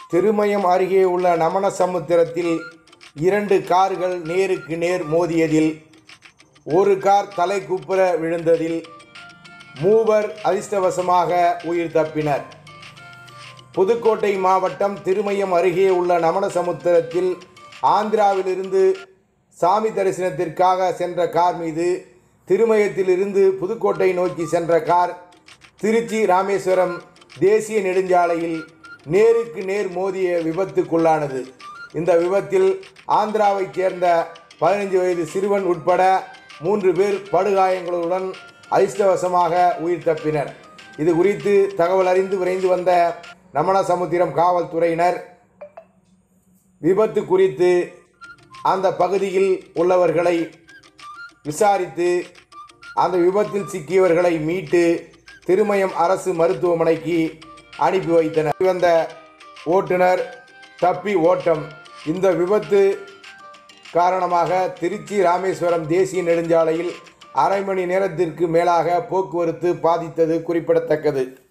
திருமயம் அருகே உள்ள நமனசமுத்திரத்தில் இரண்டு கார்கள் நேருக்கு நேர் மோதியதில் ஒரு கார் தலைக்குப்புற விழுந்ததில் மூவர் அதிர்ஷ்டவசமாக உயிர் தப்பினர் புதுக்கோட்டை மாவட்டம் திருமயம் அருகே உள்ள நமனசமுத்திரத்தில் ஆந்திராவிலிருந்து சாமி தரிசனத்திற்காக சென்ற கார் மீது திருமயத்திலிருந்து புதுக்கோட்டை நோக்கி சென்ற கார் திருச்சி ராமேஸ்வரம் தேசிய நெடுஞ்சாலையில் நேருக்கு நேர் மோதிய விபத்துக்குள்ளானது இந்த விபத்தில் ஆந்திராவைச் சேர்ந்த பதினைஞ்சு வயது சிறுவன் உட்பட மூன்று பேர் படுகாயங்களுடன் அதிர்ஷ்டவசமாக உயிர் தப்பினர் இது குறித்து தகவல் அறிந்து விரைந்து வந்த நமனசமுத்திரம் காவல்துறையினர் விபத்து குறித்து அந்த பகுதியில் உள்ளவர்களை விசாரித்து அந்த விபத்தில் சிக்கியவர்களை மீட்டு திருமயம் அரசு மருத்துவமனைக்கு அனுப்பி வைத்தனர் வந்த ஓட்டுநர் தப்பி ஓட்டம் இந்த விபத்து காரணமாக திருச்சி ராமேஸ்வரம் தேசிய நெடுஞ்சாலையில் அரை மணி நேரத்திற்கு மேலாக போக்குவரத்து பாதித்தது குறிப்பிடத்தக்கது